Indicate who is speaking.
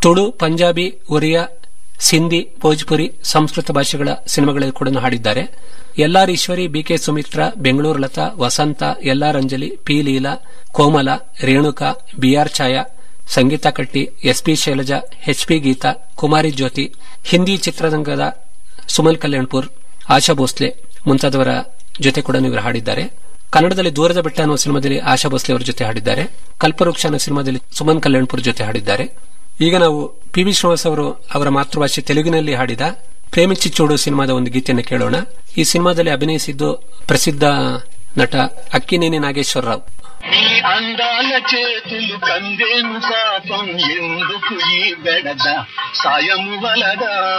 Speaker 1: ತುಳು ಪಂಜಾಬಿ ಒರಿಯಾ ಸಿಂಧಿ ಭೋಜ್ಪುರಿ ಸಂಸ್ಕೃತ ಭಾಷೆಗಳ ಸಿನಿಮಾಗಳಲ್ಲಿ ಕೂಡ ಹಾಡಿದ್ದಾರೆ LR Eswari BK Sumitra Bengaluru Latha Vasantha LR Anjali P Leela Komala Renuka BR Chaya Sangeetha Katti SP Shailaja HP Geetha Kumari Jyothi Hindi ಚಿತ್ರರಂಗದ ಸುಮನ್ ಕಲ್ಯಾಣ್ಪುರ್ ಆಶಾ ಭೋಸ್ಲೆ ಮುಂತಾದವರ ಜೊತೆ ಕೂಡ ಇವರು ಹಾಡಿದ್ದಾರೆ ಕನ್ನಡದಲ್ಲಿ ದೂರದ ಬೆಟ್ಟ ಅನ್ನುವ ಸಿನಿಮಾದಲ್ಲಿ ಆಶಾ ಭೋಸ್ಲೆ ಅವರ ಜೊತೆ ಹಾಡಿದ್ದಾರೆ ಕಲ್ಪವೃಕ್ಷ ಅನ್ನೋ ಸಿನಿಮಾದಲ್ಲಿ ಸುಮನ್ ಕಲ್ಯಾಣ್ಪುರ್ ಜೊತೆ ಹಾಡಿದ್ದಾರೆ ಈಗ ನಾವು ಪಿ ಬಿ ಶ್ರೀನಿವಾಸ್ ಅವರು ಅವರ ಮಾತೃಭಾಷೆ ತೆಲುಗಿನಲ್ಲಿ ಹಾಡಿದ ಪ್ರೇಮಿಚಿಚ್ಚೋಡು ಸಿನಿಮಾದ ಒಂದು ಗೀತೆಯನ್ನು ಕೇಳೋಣ ಈ ಸಿನಿಮಾದಲ್ಲಿ ಅಭಿನಯಿಸಿದ್ದು ಪ್ರಸಿದ್ಧ ನಟ ಅಕ್ಕಿನೇನಿ ನಾಗೇಶ್ವರರಾವ್
Speaker 2: నీ అందాల చేతులు కందేను పాపం ఎందుకు ఈ బెడద సాయము వలదా